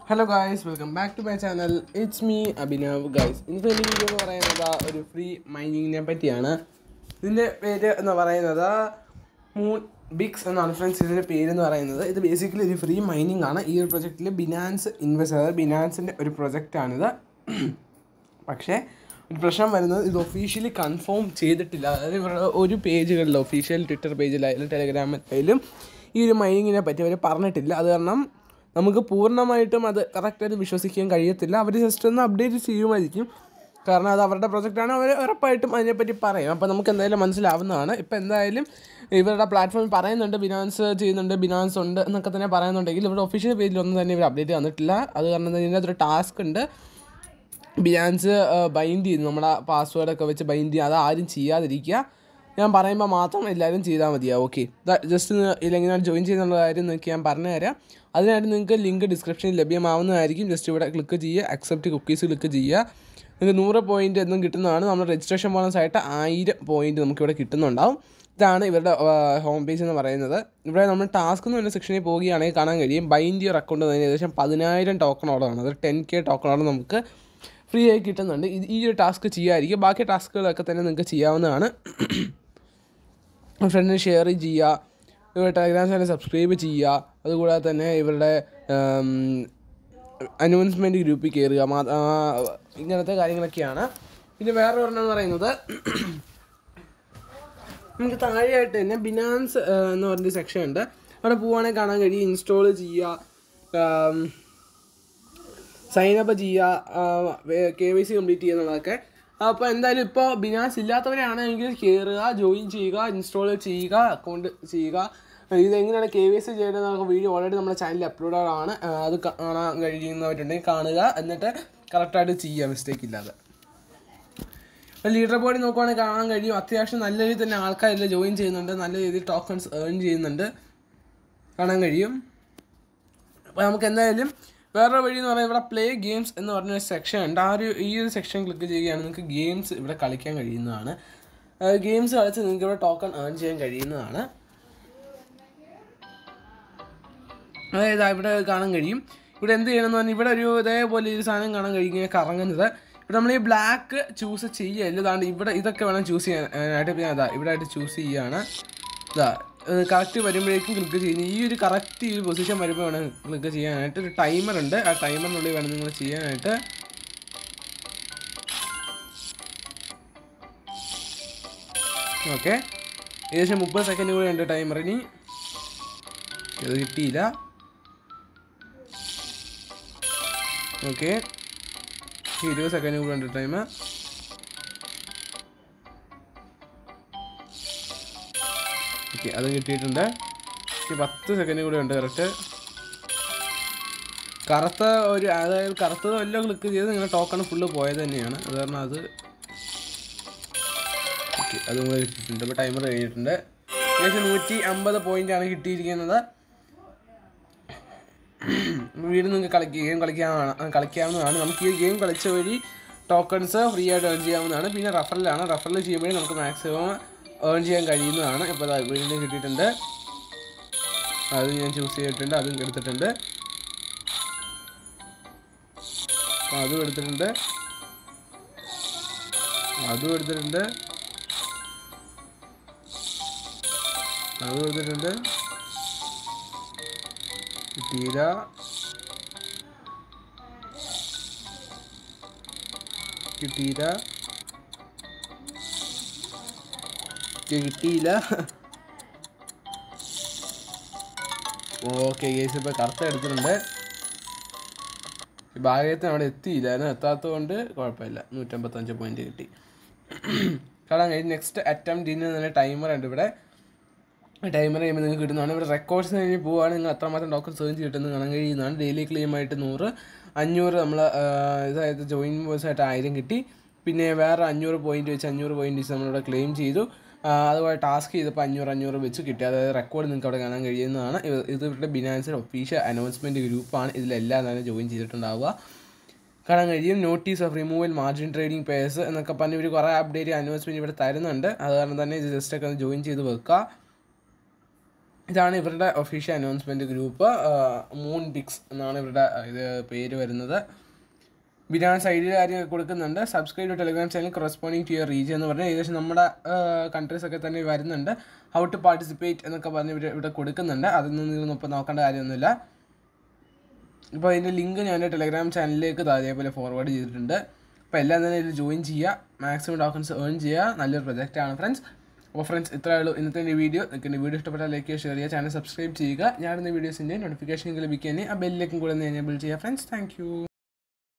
hello guys welcome back to my channel it's me Abhinav guys ഇന്നത്തെ എൻ്റെ video എന്ന് പറയുന്നത് ഒരു ഫ്രീ മൈനിങ്ങിനെ പറ്റിയാണ് ഇതിൻ്റെ പേര് എന്ന് പറയുന്നത് മൂൺ ബിക്സ് എന്നാണ് ഫ്രണ്ട്സ് ഇതിൻ്റെ പേര് എന്ന് പറയുന്നത് ഇത് ബേസിക്കലി ഒരു ഫ്രീ മൈനിങ് ആണ് ഈ ഒരു പ്രൊജക്റ്റിൽ ബിനാൻസ് ഇൻവെസ്റ്റ് അതായത് ബിനാൻസിൻ്റെ ഒരു പ്രൊജക്റ്റാണിത് പക്ഷേ ഒരു പ്രശ്നം വരുന്നത് ഇത് ഒഫീഷ്യലി കൺഫേം ചെയ്തിട്ടില്ല അതായത് ഇവരുടെ ഒരു പേജുകളിൽ ഒഫീഷ്യൽ ട്വിറ്റർ പേജിലായാലും ടെലഗ്രാമിലായാലും ഈ ഒരു മൈനിങ്ങിനെ പറ്റി അവർ പറഞ്ഞിട്ടില്ല അത് കാരണം നമുക്ക് പൂർണ്ണമായിട്ടും അത് കറക്റ്റായിട്ട് വിശ്വസിക്കാൻ കഴിയത്തില്ല അവർ ജസ്റ്റ് ഒന്ന് അപ്ഡേറ്റ് ചെയ്യുമായിരിക്കും കാരണം അത് അവരുടെ പ്രൊജക്റ്റാണ് അവർ ഉറപ്പായിട്ടും അതിനെപ്പറ്റി പറയും അപ്പോൾ നമുക്ക് എന്തായാലും മനസ്സിലാവുന്നതാണ് ഇപ്പോൾ എന്തായാലും ഇവരുടെ പ്ലാറ്റ്ഫോമിൽ പറയുന്നുണ്ട് ബിനാൻസ് ചെയ്യുന്നുണ്ട് ബിനാൻസ് ഉണ്ട് എന്നൊക്കെ തന്നെ പറയുന്നുണ്ടെങ്കിൽ ഇവരുടെ ഒഫീഷ്യൽ പേജിലൊന്നും തന്നെ ഇവർ അപ്ഡേറ്റ് തന്നിട്ടില്ല അത് കാരണം ഇതിനകത്തൊരു ടാസ്ക് ഉണ്ട് ബിനാൻസ് ബൈൻഡ് ചെയ്യുന്നു നമ്മുടെ പാസ്വേഡൊക്കെ വെച്ച് ബൈൻഡ് ചെയ്യുക അത് ആരും ചെയ്യാതിരിക്കുക ഞാൻ പറയുമ്പോൾ മാത്രം എല്ലാവരും ചെയ്താൽ മതിയാവും ഓക്കെ ജസ്റ്റ് ഇല്ലെങ്കിൽ ഞാൻ ജോയിൻ ചെയ്യുന്നുള്ള കാര്യം നിങ്ങൾക്ക് ഞാൻ പറഞ്ഞു തരാം അതിനായിട്ട് നിങ്ങൾക്ക് ലിങ്ക് ഡിസ്ക്രിപ്ഷനിൽ ലഭ്യമാവുന്നതായിരിക്കും ജസ്റ്റ് ഇവിടെ ക്ലിക്ക് ചെയ്യുക അക്സെപ്റ്റ് കുക്കീസ് ക്ലിക്ക് ചെയ്യുക നിങ്ങൾക്ക് നൂറ് പോയിൻ്റ് എന്നും കിട്ടുന്നതാണ് നമ്മൾ രജിസ്ട്രേഷൻ ബോണസ് ആയിട്ട് ആയിരം പോയിൻ്റ് നമുക്കിവിടെ കിട്ടുന്നുണ്ടാവും ഇതാണ് ഇവരുടെ ഹോം പേജ് എന്ന് പറയുന്നത് ഇവിടെ നമ്മൾ ടാസ്ക് എന്ന് പറഞ്ഞ സെക്ഷനിൽ പോവുകയാണെങ്കിൽ കാണാൻ കഴിയും ബൈൻഡ് യുവർ അക്കൗണ്ട് എന്നതിന് ഏകദേശം പതിനായിരം ടോക്കണോളാണ് അത് ടെൻ കെ ടോക്കണോളം നമുക്ക് ഫ്രീ ആയി കിട്ടുന്നുണ്ട് ഇത് ഈ ഒരു ടാസ്ക് ചെയ്യാമായിരിക്കും ബാക്കി ടാസ്കുകളൊക്കെ തന്നെ നിങ്ങൾക്ക് ചെയ്യാവുന്നതാണ് ഫ്രണ്ടിന് ഷെയർ ചെയ്യുക ഇവരുടെ ടെലഗ്രാം ചാനൽ സബ്സ്ക്രൈബ് ചെയ്യുക അതുകൂടാതെ തന്നെ ഇവരുടെ അനൗൺസ്മെൻറ്റ് ഗ്രൂപ്പിൽ കയറുക മാ- ആ, ഇങ്ങനത്തെ കാര്യങ്ങളൊക്കെയാണ് പിന്നെ വേറെ ഒരെണ്ണം എന്ന് പറയുന്നത് നമുക്ക് താഴെയായിട്ട് തന്നെ ബിനാൻസ് എന്ന് പറഞ്ഞൊരു സെക്ഷൻ ഉണ്ട് അവിടെ പോവുകയാണെങ്കിൽ കാണാൻ കഴിയും ഇൻസ്റ്റാൾ ചെയ്യുക സൈനപ്പ് ചെയ്യുക കെ വൈ സി കംപ്ലീറ്റ് ചെയ്യുക എന്നുള്ളതൊക്കെ അപ്പോൾ എന്തായാലും ഇപ്പോൾ ബിനാൻസ് ഇല്ലാത്തവരാണെങ്കിൽ കയറുക ജോയിൻ ചെയ്യുക ഇൻസ്റ്റാൾ ചെയ്യുക അക്കൗണ്ട് ചെയ്യുക ഇതെങ്ങനെയാണ് കെ വൈ സി ചെയ്യുന്നത് വീഡിയോ ഓൾറെഡി നമ്മുടെ ചാനലിൽ അപ്ലോഡ് ആണ് ആ, അത് കാണാൻ കഴിയുന്നവരുണ്ടെങ്കിൽ കാണുക എന്നിട്ട് കറക്റ്റായിട്ട് ചെയ്യുക മിസ്റ്റേക്ക് ഇല്ലാതെ ലീഡർ ബോർഡിൽ നോക്കുവാണെങ്കിൽ കാണാൻ കഴിയും അത്യാവശ്യം നല്ല രീതിയിൽ തന്നെ ആൾക്കാരെല്ലാം ജോയിൻ ചെയ്യുന്നുണ്ട് നല്ല രീതിയിൽ ടോക്കൺസ് ഏൺ ചെയ്യുന്നുണ്ട് കാണാൻ കഴിയും അപ്പോൾ നമുക്ക് എന്തായാലും വേറെ വഴി എന്ന് പറയുന്നത് ഇവിടെ പ്ലേ ഗെയിംസ് എന്ന് പറഞ്ഞ സെക്ഷൻ ഉണ്ട് ആ ഒരു ഈ ഒരു സെക്ഷൻ ക്ലിക്ക് ചെയ്യുകയാണെങ്കിൽ നിങ്ങൾക്ക് ഗെയിംസ് ഇവിടെ കളിക്കാൻ കഴിയുന്നതാണ് ഗെയിംസ് കളിച്ച് നിങ്ങൾക്ക് ഇവിടെ ടോക്കൺ ഏൺ ചെയ്യാൻ കഴിയുന്നതാണ് അതായത് ഇവിടെ കാണാൻ കഴിയും ഇവിടെ എന്ത് ചെയ്യണമെന്ന് പറഞ്ഞാൽ ഇവിടെ ഒരു ഇതേപോലെ ഒരു സാധനം കാണാൻ കഴിയും ഇങ്ങനെ കറങ്ങുന്നത് ഇവിടെ നമ്മൾ ഈ ബ്ലാക്ക് ചൂസ് ചെയ്യുക ഇതാണ്ട് ഇവിടെ ഇതൊക്കെ വേണം ചൂസ് ചെയ്യാനായിട്ട് പിന്നെ അതാ ഇവിടെ ആയിട്ട് ചൂസ് ചെയ്യുകയാണ് ഇതാ കറക്റ്റ് വരുമ്പോഴേക്കും ക്ലിക്ക് ചെയ്യുന്നു ഈ ഒരു കറക്റ്റ് ഈ ഒരു പൊസിഷൻ വരുമ്പോൾ വേണം ക്ലിക്ക് ചെയ്യാനായിട്ട് ഒരു ടൈമർ ഉണ്ട് ആ ടൈമറിനുള്ളിൽ വേണം നിങ്ങൾ ചെയ്യാനായിട്ട് ഓക്കെ ഏകദേശം മുപ്പത് സെക്കൻഡ് കൂടെ ഉണ്ട് ടൈമറിന് ഇത് കിട്ടിയില്ല ഓക്കെ ഇരുപത് സെക്കൻഡ് കൂടെ ഉണ്ട് ടൈം ഓക്കെ അത് കിട്ടിയിട്ടുണ്ട് ഇനി പത്ത് സെക്കൻഡ് കൂടെ ഉണ്ട് കറക്റ്റ് കറുത്ത ഒരു അതായത് കറുത്തത് വല്ലതും ക്ലിക്ക് ചെയ്ത് നിങ്ങളുടെ ടോക്കൺ ഫുള്ള് പോയത് തന്നെയാണ് അത് കാരണം അത് ഓക്കെ അതും കൂടെ കിട്ടിയിട്ടുണ്ട് ഇപ്പോൾ ടൈമർ കഴിഞ്ഞിട്ടുണ്ട് ഏകദേശം നൂറ്റി അമ്പത് പോയിൻ്റാണ് കിട്ടിയിരിക്കുന്നത് വീട് നിങ്ങൾക്ക് കളിക്കുക ഗെയിം കളിക്കാവുന്നതാണ് കളിക്കാവുന്നതാണ് നമുക്ക് ഈ ഗെയിം കളിച്ച വഴി ടോക്കൺസ് ഫ്രീ ആയിട്ട് ഏൺ ചെയ്യാവുന്നതാണ് പിന്നെ റഫറലാണ് റഫറൽ ചെയ്യുമ്പോഴേ നമുക്ക് മാക്സിമം ഏൺ ചെയ്യാൻ കഴിയുന്നതാണ് ഇപ്പോൾ വീടിന് കിട്ടിയിട്ടുണ്ട് അത് ഞാൻ ചൂസ് ചെയ്തിട്ടുണ്ട് അതും എടുത്തിട്ടുണ്ട് അപ്പോൾ അതും എടുത്തിട്ടുണ്ട് അതും എടുത്തിട്ടുണ്ട് അതും എടുത്തിട്ടുണ്ട് കിട്ടിയില്ല കിട്ടിയില്ല കിട്ടിയില്ല ഓക്കെ കേസ് ഇപ്പോൾ കറുത്ത എടുത്തിട്ടുണ്ട് ഈ ഭാഗ്യത്തിന് അവിടെ എത്തിയില്ല അതിന് എത്താത്തത് കൊണ്ട് കുഴപ്പമില്ല നൂറ്റമ്പത്തഞ്ച് പോയിന്റ് കിട്ടി കാണാൻ കഴിഞ്ഞ് നെക്സ്റ്റ് അറ്റംപ്റ്റിന് തന്നെ ടൈമർ ഉണ്ട് ഇവിടെ ടൈമർ ചെയ്യുമ്പോൾ നിങ്ങൾക്ക് കിട്ടുന്നതാണ് ഇവിടെ റെക്കോർഡ്സ് കഴിഞ്ഞ് പോവുകയാണ് നിങ്ങൾ അത്രമാത്രം ഡോക്ടർ സേഞ്ച് കിട്ടുന്നത് കാണാൻ കഴിയുന്നതാണ് ഡെയിലി ക്ലെയിം ആയിട്ട് നൂറ് അഞ്ഞൂറ് നമ്മൾ ഇതായത് ജോയിൻ ബോയ്സ് ആയിട്ട് ആയിരം കിട്ടി പിന്നെ വേറെ അഞ്ഞൂറ് പോയിന്റ് വെച്ച് അഞ്ഞൂറ് പോയിന്റ് വെച്ച് നമ്മളിവിടെ ക്ലെയിം ചെയ്തു ആ, അതുപോലെ ടാസ്ക് ചെയ്തപ്പോൾ അഞ്ഞൂറ് അഞ്ഞൂറ് വെച്ച് കിട്ടി അതായത് റെക്കോർഡ് നിങ്ങൾക്ക് അവിടെ കാണാൻ കഴിയുന്നതാണ് ഇത് ഇത് ഇവരുടെ ബിനാൻസിൻ്റെ ഒഫീഷ്യൽ അനൗൺസ്മെൻറ്റ് ഗ്രൂപ്പാണ് ഇതിലെല്ലാം തന്നെ ജോയിൻ ചെയ്തിട്ടുണ്ടാവുക കാണാൻ കഴിയും notice of removal margin trading pairs എന്നൊക്കെ പറഞ്ഞ് ഇവർ കുറേ അപ്ഡേറ്റ് അനൗൺസ്മെൻറ്റ് ഇവിടെ തരുന്നുണ്ട് അത് കാരണം തന്നെ ഇത് ജസ്റ്റ് ഒക്കെ ഒന്ന് ജോയിൻ ചെയ്ത് വെക്കുക ഇതാണ് ഇവരുടെ official announcement group Moonbix എന്നാണ് ഇവരുടെ ഇത് പേര് വരുന്നത് ബിനാൻ സൈഡിൽ കാര്യം കൊടുക്കുന്നുണ്ട് subscribe to Telegram channel corresponding to your region എന്ന് പറഞ്ഞാൽ ഏകദേശം നമ്മുടെ കൺട്രീസ് ഒക്കെ തന്നെ വരുന്നുണ്ട് ഹൗ ടു പാർട്ടിസിപ്പേറ്റ് എന്നൊക്കെ പറഞ്ഞ് ഇവിടെ ഇവിടെ കൊടുക്കുന്നുണ്ട് അതൊന്നും നിങ്ങൾ ഇപ്പോൾ നോക്കേണ്ട കാര്യമൊന്നുമില്ല ഇപ്പോൾ അതിൻ്റെ ലിങ്ക് ഞാൻ എൻ്റെ ടെലിഗ്രാം ചാനലിലേക്ക് ദാ അതേപോലെ ഫോർവേഡ് ചെയ്തിട്ടുണ്ട് അപ്പോൾ എല്ലാം തന്നെ ഇതിൽ ജോയിൻ ചെയ്യുക മാക്സിമം ഡോക്യുമെൻറ്റ്സ് ഏൺ ചെയ്യുക നല്ലൊരു പ്രൊജക്റ്റാണ് ഫ്രണ്ട്സ് അപ്പോൾ ഫ്രണ്ട്സ് ഇത്രയേ ഉള്ളൂ ഇന്നത്തെ എൻ്റെ വീഡിയോ നിങ്ങൾക്ക് എൻ്റെ വീഡിയോ ഇഷ്ടപ്പെട്ടാൽ ലൈക്ക് ഷെയർ ചെയ്യുക ചാനൽ സബ്സ്ക്രൈബ് ചെയ്യുക ഞാനിന്ന് വീഡിയോസിൻ്റെ നോട്ടിഫിക്കേഷൻ ലഭിക്കാൻ ആ ബെല്ലിലേക്കും കൂടെ ഒന്ന് എനേബിൾ ചെയ്യുക ഫ്രണ്ട്സ് താങ്ക് യു